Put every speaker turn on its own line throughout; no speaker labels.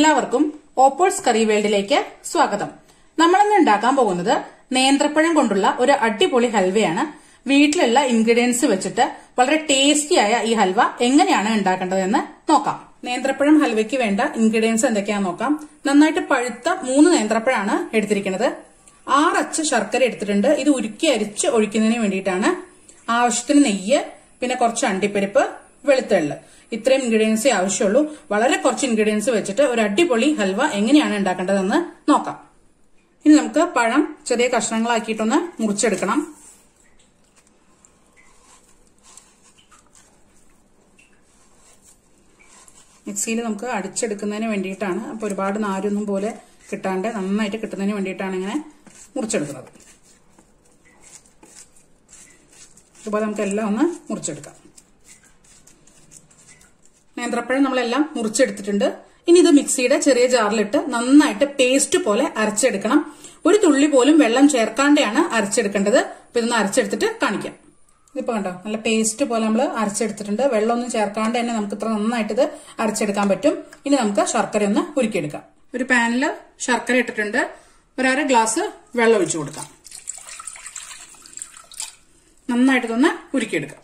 എല്ലാവർക്കും ഓപ്പോൾസ് കറി വേൾഡിലേക്ക് സ്വാഗതം നമ്മളിന്ന് ഉണ്ടാക്കാൻ പോകുന്നത് നേന്ത്രപ്പഴം കൊണ്ടുള്ള ഒരു അടിപൊളി ഹൽവയാണ് വീട്ടിലുള്ള ഇൻഗ്രീഡിയൻസ് വെച്ചിട്ട് വളരെ ടേസ്റ്റിയായ ഈ ഹൽവ എങ്ങനെയാണ് ഉണ്ടാക്കേണ്ടതെന്ന് നോക്കാം നേന്ത്രപ്പഴം ഹൽവയ്ക്ക് വേണ്ട ഇൻഗ്രീഡിയൻസ് എന്തൊക്കെയാണെന്ന് നോക്കാം നന്നായിട്ട് പഴുത്ത മൂന്ന് നേന്ത്രപ്പഴമാണ് എടുത്തിരിക്കുന്നത് ആറച്ച് ശർക്കര എടുത്തിട്ടുണ്ട് ഇത് ഉരുക്കി അരിച്ച് ഒഴിക്കുന്നതിന് വേണ്ടിയിട്ടാണ് ആവശ്യത്തിന് നെയ്യ് പിന്നെ കുറച്ച് അണ്ടിപ്പരിപ്പ് വെളുത്തുള്ളി ഇത്രയും ഇൻഗ്രീഡിയൻസേ ആവശ്യമുള്ളൂ വളരെ കുറച്ച് ഇൻഗ്രീഡിയൻസ് വെച്ചിട്ട് ഒരു അടിപൊളി ഹൽവ എങ്ങനെയാണ് ഉണ്ടാക്കേണ്ടതെന്ന് നോക്കാം ഇനി നമുക്ക് പഴം ചെറിയ കഷ്ണങ്ങളാക്കിയിട്ടൊന്ന് മുറിച്ചെടുക്കണം മിക്സിയിൽ നമുക്ക് അടിച്ചെടുക്കുന്നതിന് വേണ്ടിയിട്ടാണ് അപ്പോൾ ഒരുപാട് നാരൊന്നും പോലെ കിട്ടാണ്ട് നന്നായിട്ട് കിട്ടുന്നതിന് വേണ്ടിയിട്ടാണ് ഇങ്ങനെ മുറിച്ചെടുക്കുന്നത് ഇതുപോലെ നമുക്ക് എല്ലാം ഒന്ന് മുറിച്ചെടുക്കാം നേന്ത്രപ്പഴം നമ്മളെല്ലാം മുറിച്ചെടുത്തിട്ടുണ്ട് ഇനി ഇത് മിക്സിയുടെ ചെറിയ ജാറിലിട്ട് നന്നായിട്ട് പേസ്റ്റ് പോലെ അരച്ചെടുക്കണം ഒരു തുള്ളി പോലും വെള്ളം ചേർക്കാണ്ടെയാണ് അരച്ചെടുക്കേണ്ടത് അപ്പൊ ഇതൊന്ന് അരച്ചെടുത്തിട്ട് കാണിക്കാം ഇതിപ്പോ കണ്ടോ നല്ല പേസ്റ്റ് പോലെ നമ്മൾ അരച്ചെടുത്തിട്ടുണ്ട് വെള്ളമൊന്നും ചേർക്കാണ്ട് തന്നെ നമുക്ക് ഇത്ര നന്നായിട്ട് ഇത് അരച്ചെടുക്കാൻ പറ്റും ഇനി നമുക്ക് ശർക്കര ഒന്ന് ഉരുക്കിയെടുക്കാം ഒരു പാനിൽ ശർക്കര ഇട്ടിട്ടുണ്ട് ഒരര ഗ്ലാസ് വെള്ളം ഒഴിച്ചു കൊടുക്കാം നന്നായിട്ട് ഇതൊന്ന് ഉരുക്കിയെടുക്കാം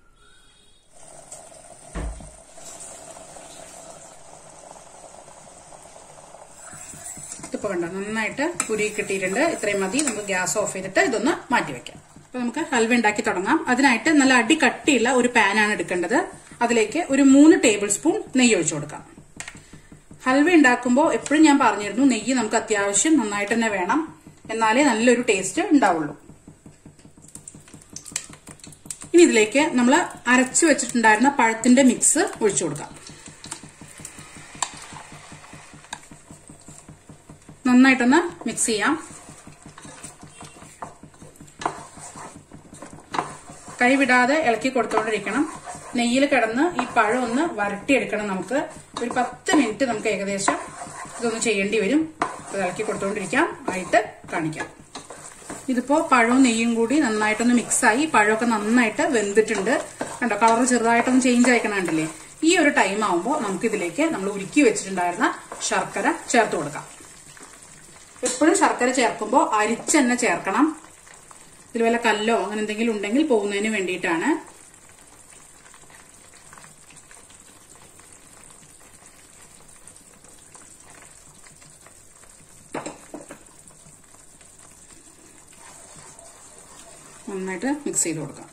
ഇതിപ്പോ കണ്ടോ നന്നായിട്ട് ഉരുകി കിട്ടിയിട്ടുണ്ട് ഇത്രയും മതി നമുക്ക് ഗ്യാസ് ഓഫ് ചെയ്തിട്ട് ഇതൊന്ന് മാറ്റി വെക്കാം അപ്പൊ നമുക്ക് ഹൽവ ഉണ്ടാക്കി തുടങ്ങാം അതിനായിട്ട് നല്ല അടി കട്ടിയുള്ള ഒരു പാനാണ് എടുക്കേണ്ടത് അതിലേക്ക് ഒരു മൂന്ന് ടേബിൾ സ്പൂൺ നെയ്യ് ഒഴിച്ചു കൊടുക്കാം ഹൽവ ഉണ്ടാക്കുമ്പോൾ എപ്പോഴും ഞാൻ പറഞ്ഞിരുന്നു നെയ്യ് നമുക്ക് അത്യാവശ്യം നന്നായിട്ട് തന്നെ വേണം എന്നാലേ നല്ലൊരു ടേസ്റ്റ് ഉണ്ടാവുള്ളൂ ഇനി ഇതിലേക്ക് നമ്മൾ അരച്ചു വെച്ചിട്ടുണ്ടായിരുന്ന പഴത്തിന്റെ മിക്സ് ഒഴിച്ചു കൊടുക്കാം നന്നായിട്ടൊന്ന് മിക്സ് ചെയ്യാം കൈവിടാതെ ഇളക്കി കൊടുത്തോണ്ടിരിക്കണം നെയ്യിൽ കിടന്ന് ഈ പഴം ഒന്ന് വരട്ടിയെടുക്കണം നമുക്ക് ഒരു പത്ത് മിനിറ്റ് നമുക്ക് ഏകദേശം ഇതൊന്ന് ചെയ്യേണ്ടി വരും ഇത് ഇളക്കി കൊടുത്തോണ്ടിരിക്കാം ആയിട്ട് കാണിക്കാം ഇതിപ്പോ പഴവും നെയ്യും കൂടി നന്നായിട്ടൊന്ന് മിക്സായി പഴമൊക്കെ നന്നായിട്ട് വെന്തിട്ടുണ്ട് കണ്ടോ കളർ ചെറുതായിട്ടൊന്ന് ചേഞ്ച് ആയിക്കണണ്ടില്ലേ ഈ ഒരു ടൈം ആവുമ്പോൾ നമുക്ക് ഇതിലേക്ക് നമ്മൾ ഉരുക്കി വെച്ചിട്ടുണ്ടായിരുന്ന ശർക്കര ചേർത്ത് കൊടുക്കാം എപ്പോഴും ശർക്കര ചേർക്കുമ്പോൾ അരിച്ച് തന്നെ ചേർക്കണം ഇതിൽ വല്ല കല്ലോ അങ്ങനെ എന്തെങ്കിലും ഉണ്ടെങ്കിൽ പോകുന്നതിന് വേണ്ടിയിട്ടാണ് നന്നായിട്ട് മിക്സ് ചെയ്ത് കൊടുക്കാം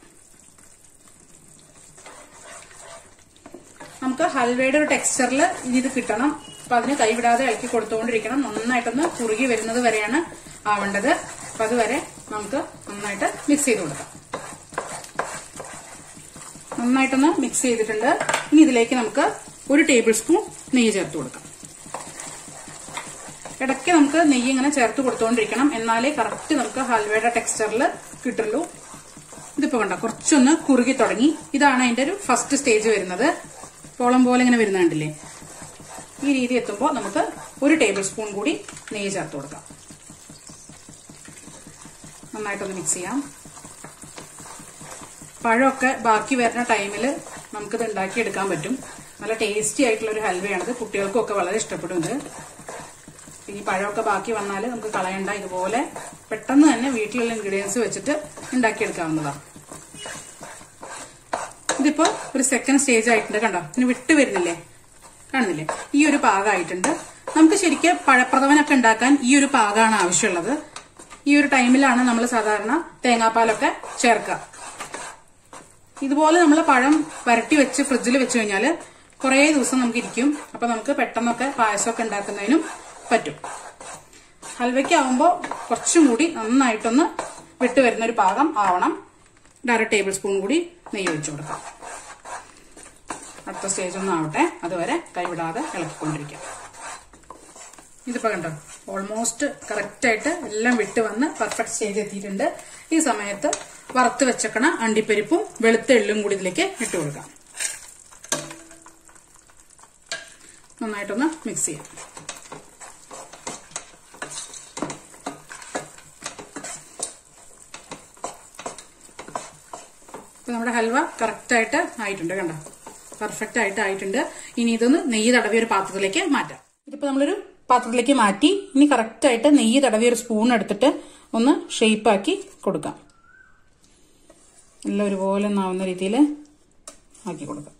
നമുക്ക് ഹൽവയുടെ ഒരു ടെക്സ്ചറിൽ ഇത് കിട്ടണം അപ്പൊ അതിന് കൈവിടാതെ ഇളക്കി കൊടുത്തുകൊണ്ടിരിക്കണം നന്നായിട്ടൊന്ന് കുറുകി വരുന്നത് വരെയാണ് ആവേണ്ടത് അപ്പൊ അതുവരെ നമുക്ക് നന്നായിട്ട് മിക്സ് ചെയ്ത് കൊടുക്കാം നന്നായിട്ടൊന്ന് മിക്സ് ചെയ്തിട്ടുണ്ട് ഇനി ഇതിലേക്ക് നമുക്ക് ഒരു ടേബിൾ സ്പൂൺ നെയ്യ് ചേർത്ത് കൊടുക്കാം ഇടയ്ക്ക് നമുക്ക് നെയ്യ് ഇങ്ങനെ ചേർത്ത് കൊടുത്തുകൊണ്ടിരിക്കണം എന്നാലേ കറക്റ്റ് നമുക്ക് ഹൽവയുടെ ടെക്സ്ചറിൽ കിട്ടുള്ളൂ ഇതിപ്പോ കണ്ട കുറച്ചൊന്ന് കുറുകി തുടങ്ങി ഇതാണ് അതിന്റെ ഒരു ഫസ്റ്റ് സ്റ്റേജ് വരുന്നത് പോളം പോലെ ഇങ്ങനെ വരുന്ന കണ്ടില്ലേ ഈ രീതി എത്തുമ്പോൾ നമുക്ക് ഒരു ടേബിൾ സ്പൂൺ കൂടി നെയ്യ് ചേർത്ത് കൊടുക്കാം നന്നായിട്ടൊന്ന് മിക്സ് ചെയ്യാം പഴമൊക്കെ ബാക്കി വരുന്ന ടൈമിൽ നമുക്കിത് ഉണ്ടാക്കിയെടുക്കാൻ പറ്റും നല്ല ടേസ്റ്റി ആയിട്ടുള്ള ഒരു ഹൽവയാണിത് കുട്ടികൾക്കും ഒക്കെ വളരെ ഇഷ്ടപ്പെടും ഇത് ഈ പഴമൊക്കെ ബാക്കി വന്നാൽ നമുക്ക് കളയണ്ട ഇതുപോലെ പെട്ടെന്ന് തന്നെ വീട്ടിലുള്ള ഇൻഗ്രീഡിയൻസ് വെച്ചിട്ട് ഉണ്ടാക്കിയെടുക്കാവുന്നതാണ് ഇതിപ്പോ ഒരു സെക്കൻഡ് സ്റ്റേജ് ആയിട്ടുണ്ട് കണ്ടോ ഇനി വിട്ട് വരുന്നില്ലേ കാണുന്നില്ലേ ഈ ഒരു പാകമായിട്ടുണ്ട് നമുക്ക് ശരിക്കും പഴപ്രഥമനൊക്കെ ഉണ്ടാക്കാൻ ഈ ഒരു പാകമാണ് ആവശ്യമുള്ളത് ഈ ഒരു ടൈമിലാണ് നമ്മൾ സാധാരണ തേങ്ങാപ്പാലൊക്കെ ചേർക്കുക ഇതുപോലെ നമ്മൾ പഴം വരട്ടി വെച്ച് ഫ്രിഡ്ജിൽ വെച്ച് കഴിഞ്ഞാൽ കുറേ ദിവസം നമുക്ക് ഇരിക്കും അപ്പൊ നമുക്ക് പെട്ടെന്നൊക്കെ പായസമൊക്കെ ഉണ്ടാക്കുന്നതിനും പറ്റും ഹൽവയ്ക്കാവുമ്പോൾ കുറച്ചും കൂടി നന്നായിട്ടൊന്ന് വിട്ട് വരുന്ന ഒരു പാകം ആവണം ഒരു ടേബിൾ സ്പൂൺ കൂടി നെയ്യ് ഒഴിച്ചു കൊടുക്കാം അടുത്ത സ്റ്റേജ് ഒന്നും ആവട്ടെ അതുവരെ കൈവിടാതെ ഇളക്കിക്കൊണ്ടിരിക്കാം ഇതിപ്പോ കണ്ടോ ഓൾമോസ്റ്റ് കറക്റ്റ് ആയിട്ട് എല്ലാം വിട്ട് വന്ന് പെർഫെക്റ്റ് സ്റ്റേജ് എത്തിയിട്ടുണ്ട് ഈ സമയത്ത് വറുത്ത് വെച്ചക്കണ അണ്ടിപ്പരിപ്പും വെളുത്ത എള്ളും കൂടി ഇതിലേക്ക് ഇട്ട് കൊടുക്കാം നന്നായിട്ടൊന്ന് മിക്സ് ചെയ്യാം ഇപ്പൊ നമ്മുടെ ഹൽവ കറക്റ്റ് ആയിട്ട് ആയിട്ടുണ്ട് കണ്ടോ പെർഫെക്റ്റ് ആയിട്ട് ആയിട്ടുണ്ട് ഇനി ഇതൊന്ന് നെയ്യ് തടവിയ ഒരു പാത്രത്തിലേക്ക് മാറ്റാം ഇതിപ്പോ ഇപ്പൊ നമ്മളൊരു പാത്രത്തിലേക്ക് മാറ്റി ഇനി കറക്റ്റ് ആയിട്ട് നെയ്യ് തടവിയ ഒരു സ്പൂൺ എടുത്തിട്ട് ഒന്ന് ഷേപ്പാക്കി കൊടുക്കാം എല്ലാം ഒരുപോലെ ഒന്നാവുന്ന രീതിയിൽ ആക്കി കൊടുക്കാം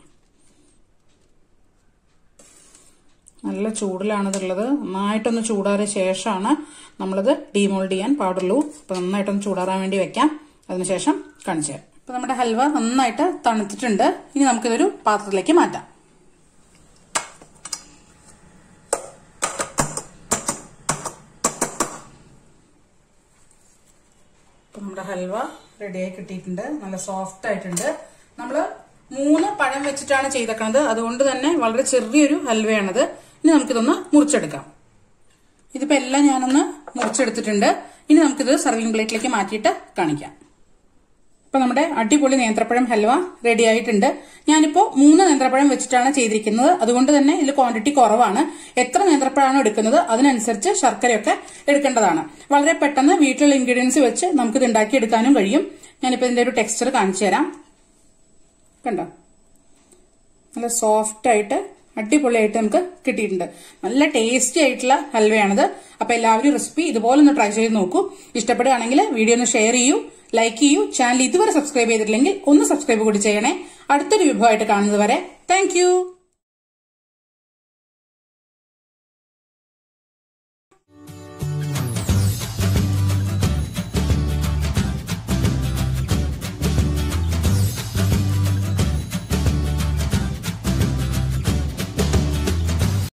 നല്ല ചൂടിലാണ് ഇതുള്ളത് നന്നായിട്ടൊന്ന് ചൂടാറിയ ശേഷമാണ് നമ്മളിത് ഡീമോൾഡ് ചെയ്യാൻ പാടുള്ളൂ അപ്പൊ നന്നായിട്ടൊന്ന് ചൂടാറാൻ വേണ്ടി വെക്കാം അതിനുശേഷം കാണിച്ചു തരാം ഇപ്പൊ നമ്മുടെ ഹൽവ നന്നായിട്ട് തണുത്തിട്ടുണ്ട് ഇനി നമുക്കിതൊരു പാത്രത്തിലേക്ക് മാറ്റാം ഇപ്പൊ നമ്മുടെ ഹൽവ റെഡിയായി കിട്ടിയിട്ടുണ്ട് നല്ല സോഫ്റ്റ് ആയിട്ടുണ്ട് നമ്മള് മൂന്ന് പഴം വെച്ചിട്ടാണ് ചെയ്തേക്കണത് അതുകൊണ്ട് തന്നെ വളരെ ചെറിയൊരു ഹൽവയാണത് ഇനി നമുക്കിതൊന്ന് മുറിച്ചെടുക്കാം ഇതിപ്പോ എല്ലാം ഞാനൊന്ന് മുറിച്ചെടുത്തിട്ടുണ്ട് ഇനി നമുക്കിത് സർവിംഗ് പ്ലേറ്റിലേക്ക് മാറ്റിയിട്ട് കാണിക്കാം ഇപ്പൊ നമ്മുടെ അടിപൊളി നേന്ത്രപ്പഴം ഹൽവ റെഡി ആയിട്ടുണ്ട് ഞാനിപ്പോ മൂന്ന് നേന്ത്രപ്പഴം വെച്ചിട്ടാണ് ചെയ്തിരിക്കുന്നത് അതുകൊണ്ട് തന്നെ ഇതിൽ ക്വാണ്ടിറ്റി കുറവാണ് എത്ര നേന്ത്രപ്പഴമാണോ എടുക്കുന്നത് അതിനനുസരിച്ച് ശർക്കരയൊക്കെ എടുക്കേണ്ടതാണ് വളരെ പെട്ടെന്ന് വീട്ടിലുള്ള ഇൻഗ്രീഡിയൻസ് വെച്ച് നമുക്കിത് ഉണ്ടാക്കിയെടുക്കാനും കഴിയും ഞാനിപ്പോ ഇതിന്റെ ഒരു ടെക്സ്ചർ കാണിച്ചു തരാം കണ്ടോ നല്ല സോഫ്റ്റ് ആയിട്ട് അടിപൊളിയായിട്ട് നമുക്ക് കിട്ടിയിട്ടുണ്ട് നല്ല ടേസ്റ്റി ആയിട്ടുള്ള ഹൽവയാണിത് അപ്പൊ എല്ലാവരും റെസിപ്പി ഇതുപോലെ ഒന്ന് ട്രൈ ചെയ്ത് നോക്കൂ ഇഷ്ടപ്പെടുകയാണെങ്കിൽ വീഡിയോ ഒന്ന് ഷെയർ ചെയ്യൂ ലൈക്ക് ചെയ്യൂ ചാനൽ ഇതുവരെ സബ്സ്ക്രൈബ് ചെയ്തിട്ടില്ലെങ്കിൽ ഒന്ന് സബ്സ്ക്രൈബ് കൂടി ചെയ്യണേ അടുത്തൊരു വിഭവമായിട്ട് കാണുന്നത് വരെ താങ്ക്